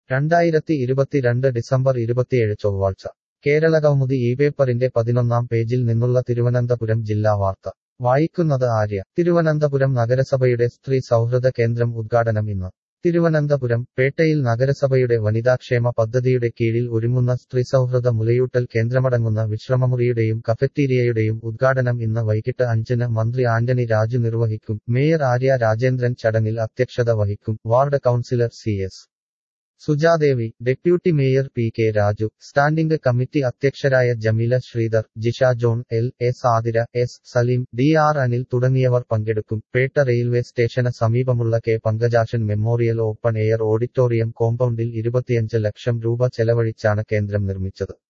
രണ്ടായിരത്തി ഇരുപത്തിരണ്ട് ഡിസംബർ ഇരുപത്തിയേഴ് ചൊവ്വാഴ്ച കേരള കൗമുദി ഈ പേപ്പറിന്റെ പതിനൊന്നാം പേജിൽ നിന്നുള്ള തിരുവനന്തപുരം ജില്ലാ വാർത്ത വായിക്കുന്നത് ആര്യ തിരുവനന്തപുരം നഗരസഭയുടെ സ്ത്രീ സൗഹൃദ കേന്ദ്രം ഉദ്ഘാടനം ഇന്ന് തിരുവനന്തപുരം പേട്ടയിൽ നഗരസഭയുടെ വനിതാക്ഷേമ പദ്ധതിയുടെ കീഴിൽ ഒരുങ്ങുന്ന സ്ത്രീസൗഹൃദ മുലയൂട്ടൽ കേന്ദ്രമടങ്ങുന്ന വിശ്രമമുറിയുടെയും കഫറ്റീരിയയുടെയും ഉദ്ഘാടനം ഇന്ന് വൈകിട്ട് അഞ്ചിന് മന്ത്രി ആന്റണി രാജു നിർവഹിക്കും മേയർ ആര്യ രാജേന്ദ്രൻ ചടങ്ങിൽ അധ്യക്ഷത വഹിക്കും ward councillor C S Sujadevi deputy mayor P K Raju standing committee അധ്യക്ഷരായ Jameela Sreedhar Jisha John L S Athira S Saleem D R Anil തുടങ്ങിയവർ പങ്കെടുക്കും പേട്ട റെയിൽവേ സ്റ്റേഷന് സമീപമുള്ള K Pankajakshan memorial open air auditorium കോമ്പൗണ്ടിൽ ഇരുപത്തിയഞ്ച് ലക്ഷം രൂപ ചെലവഴിച്ചാണ് കേന്ദ്രം നിർമ്മിച്ചത്